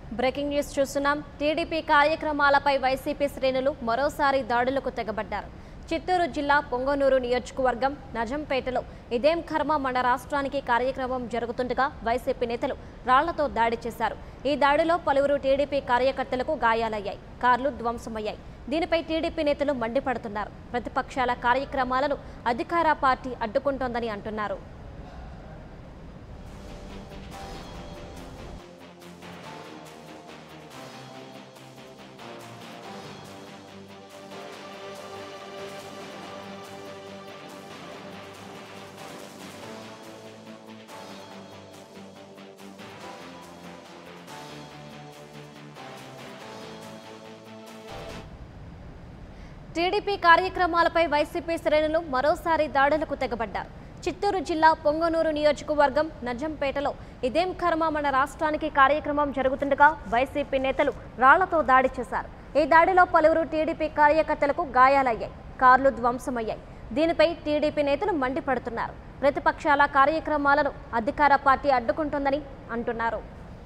breaking news చూస్తున్నాం TDP కార్యక్రమాలపై YCP శ్రేణులు మరోసారి దాడులకు తెగబడ్డారు చిత్తూరు జిల్లా పొంగనూరు నియోజకవర్గం నజంపేటలో ఇదేం కర్మ మన రాష్ట్రానికి కార్యక్రమం జరుగుతుండగా వైసీపీ నేతలు రాళ్లతో దాడి చేశారు ఈ దాడిలో పలువురు టీడీపీ కార్యకర్తలకు గాయాలయ్యాయి కార్లు ధ్వంసమయ్యాయి దీనిపై టీడీపీ నేతలు మండిపడుతున్నారు ప్రతిపక్షాల కార్యక్రమాలను అధికార పార్టీ అడ్డుకుంటోందని అంటున్నారు టీడీపీ కార్యక్రమాలపై వైసీపీ శ్రేణులు మరోసారి దాడులకు తెగబడ్డారు చిత్తూరు జిల్లా పొంగనూరు నియోజకవర్గం నజంపేటలో ఇదేం కర్మ మన రాష్ట్రానికి కార్యక్రమం జరుగుతుండగా వైసీపీ నేతలు రాళ్లతో దాడి చేశారు ఈ దాడిలో పలువురు టీడీపీ కార్యకర్తలకు గాయాలయ్యాయి కార్లు ధ్వంసమయ్యాయి దీనిపై టీడీపీ నేతలు మండిపడుతున్నారు ప్రతిపక్షాల కార్యక్రమాలను అధికార పార్టీ అడ్డుకుంటోందని అంటున్నారు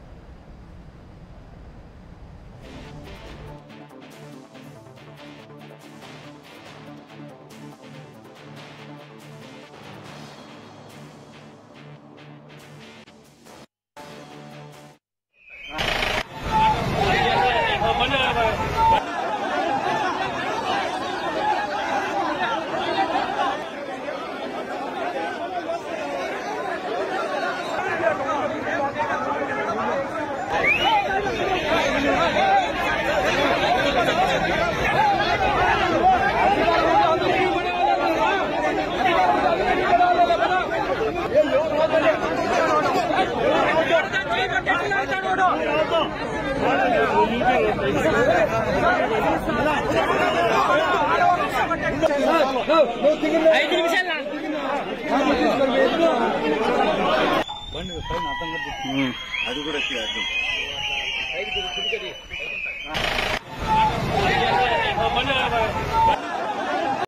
అది కూడా చేద్దాం బండి